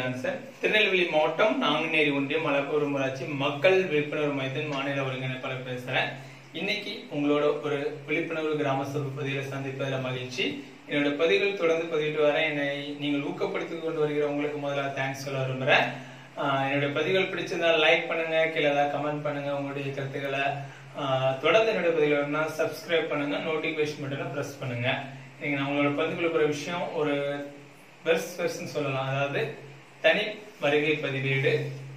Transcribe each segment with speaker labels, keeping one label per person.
Speaker 1: Johnson Tirunelveli மாவட்டம் நாங்குநேரி ஒன்றியம் மலப்பூர் ஊராட்சி மக்கள் விழிப்புணர்வு மையத்தின் மாநில ஒருங்கிணைப்பாளர் பேசுறேன் இன்னைக்கு உங்களோட ஒரு விழிப்புணர்வு கிராம சபை பதிவில் சந்திப்பதில் மகிழ்ச்சி என்னோட பதிவுகள் தொடர்ந்து பதிவிட்டு வரேன் என்னை நீங்கள் ஊக்கப்படுத்தி கொண்டு வருகிற உங்களுக்கு முதல்ல தேங்க்ஸ் சொல்ல விரும்புறேன் ஆஹ் என்னோட பதிவுகள் பிடிச்சிருந்தா லைக் பண்ணுங்க கீழே ஏதாவது கமெண்ட் பண்ணுங்க உங்களுடைய கருத்துக்களை ஆஹ் தொடர்ந்து என்னோட பதிவுகள் வேணும்னா சப்ஸ்கிரைப் பண்ணுங்க நோட்டிபிகேஷன் பட்டனை பிரஸ் பண்ணுங்க நீங்க நம்மளோட பதிவுகளுக்கு ஒரு விஷயம் ஒரு வெர்ஸ் வெர்ஸ்ன்னு சொல்லலாம் அதாவது தனி வருகை பதிவேடு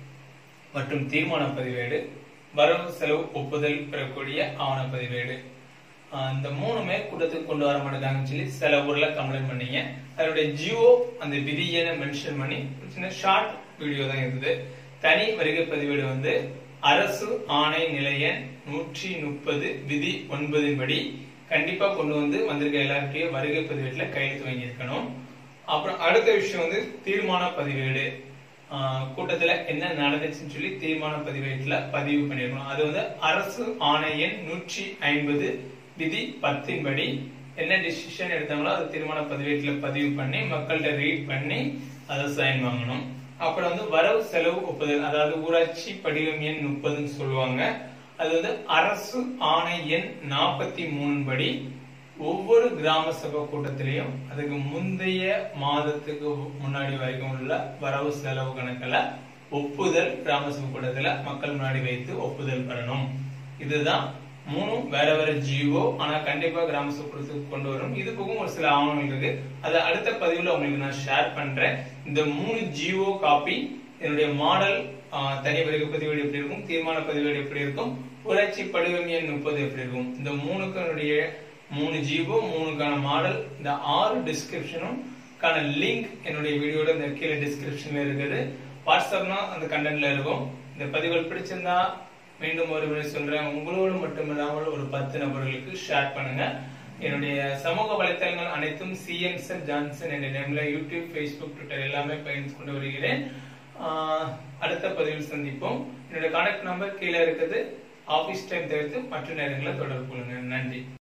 Speaker 1: மற்றும் தீர்மான பதிவேடு வரவு செலவு ஒப்புதல் பெறக்கூடிய ஆவண பதிவேடு ஆஹ் இந்த மூணுமே கூட்டத்துக்கு கொண்டு வர மாட்டேங்காங்கன்னு சொல்லி சில ஊர்ல கம்ப்ளைண்ட் பண்ணீங்க அதனுடைய ஜியோ அந்த விதியை மென்ஷன் பண்ணி ஒரு சின்ன ஷார்ட் வீடியோ தான் இருந்தது தனி வருகை பதிவேடு வந்து அரசு ஆணை நிலைய நூற்றி முப்பது விதி ஒன்பதின் படி கண்டிப்பா கொண்டு வந்து வந்திருக்க எல்லாருக்கையும் வருகை பதிவேட்டுல கையெழுத்து வாங்கியிருக்கணும் அப்புறம் அடுத்த விஷயம் வந்து தீர்மான பதிவேடு ஆஹ் கூட்டத்துல என்ன நடந்துச்சுன்னு சொல்லி தீர்மான பதிவேட்டுல பதிவு பண்ணிருக்கணும் அது வந்து அரசு ஆணை எண் நூற்றி ஐம்பது விதி பத்தின் படி என்ன டிசிஷன் எடுத்தாங்களோ அது தீர்மான பதிவேட்டுல பதிவு பண்ணி மக்கள்கிட்ட ரீட் பண்ணி அதை சைன் வாங்கணும் அப்புறம் வந்து வரவு செலவு ஒப்புதல் அதாவது ஊராட்சி படிவம் எண் முப்பதுன்னு சொல்லுவாங்க அது வந்து அரசு ஆணை எண் நாற்பத்தி மூணு படி ஒவ்வொரு கிராம சபை கூட்டத்திலையும் அதுக்கு முந்தைய மாதத்துக்கு முன்னாடி வரைக்கும் உள்ள வரவு செலவு கணக்குல ஒப்புதல் கிராம சபை கூட்டத்துல மக்கள் முன்னாடி வைத்து ஒப்புதல் பெறணும் இதுதான் மூணும் வேற வேற ஜிஓ ஆனா கண்டிப்பா கிராம சபை கூட்டத்துக்கு கொண்டு வரும் இது போகும் ஒரு சில ஆவணங்கள் இருக்கு அது அடுத்த பதிவுல உங்களுக்கு நான் ஷேர் பண்றேன் இந்த மூணு ஜிஓ காப்பி என்னுடைய மாடல் தனி வரைவு பதிவேடு எப்படி இருக்கும் தீர்மான பதிவேடு எப்படி இருக்கும் ஊராட்சி படிவம் எண் முப்பது எப்படி இருக்கும் இந்த மூணுக்கு என்னுடைய மூணு ஜிபோ மூணுக்கான மாடல் இந்த ஆறு டிஸ்கிரிப்ஷனும் கான லிங்க் என்னுடைய வீடியோட இந்த கீழே டிஸ்கிரிப்ஷன்ல இருக்குது வாட்ஸ்அப்னா அந்த கண்டென்ட்ல இருக்கும் இந்த பதிவுகள் பிடிச்சிருந்தா மீண்டும் ஒரு முறை சொல்றேன் உங்களோடு மட்டுமில்லாமல் ஒரு பத்து நபர்களுக்கு ஷேர் பண்ணுங்க என்னுடைய சமூக வலைத்தளங்கள் அனைத்தும் சிஎன்சன் ஜான்சன் என்ற நேம்ல யூடியூப் ஃபேஸ்புக் ட்விட்டர் எல்லாமே பயணித்து கொண்டு வருகிறேன் ஆஹ் அடுத்த பதிவில் சந்திப்போம் என்னுடைய கான்டாக்ட் நம்பர் கீழே இருக்குது ஆபீஸ் டைம் தவிர்த்து மற்ற நேரங்களில் தொடர்பு கொள்ளுங்க நன்றி